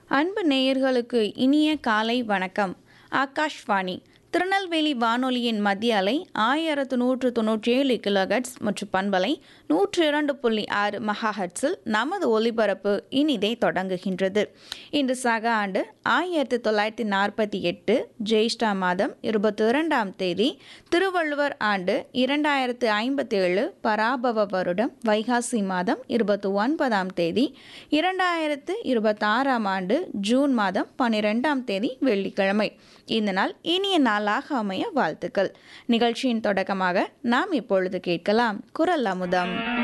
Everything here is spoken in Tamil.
அன்பு நேயர்களுக்கு இனிய காலை வணக்கம் ஆகாஷ்வாணி திருநெல்வேலி வானொலியின் மத்திய அலை ஆயிரத்து நூற்று தொன்னூற்றி ஏழு கிலோஹெட்ஸ் மற்றும் பண்பலை நூற்று இரண்டு புள்ளி ஆறு மெகாஹெட்ஸில் நமது ஒலிபரப்பு இனிதே தொடங்குகின்றது இன்று சக ஆண்டு ஆயிரத்தி தொள்ளாயிரத்தி நாற்பத்தி எட்டு ஜெயிஷ்டா மாதம் இருபத்தி இரண்டாம் தேதி திருவள்ளுவர் ஆண்டு இரண்டாயிரத்து ஐம்பத்தி ஏழு பராபவ வருடம் வைகாசி மாதம் இருபத்தி ஒன்பதாம் தேதி இரண்டாயிரத்து இருபத்தாறாம் ஆண்டு ஜூன் மாதம் பன்னிரெண்டாம் தேதி வெள்ளிக்கிழமை இந்த நாள் இனிய நாளாக அமைய வாழ்த்துக்கள் நிகழ்ச்சியின் தொடக்கமாக நாம் இப்பொழுது கேட்கலாம் குரல் அமுதம்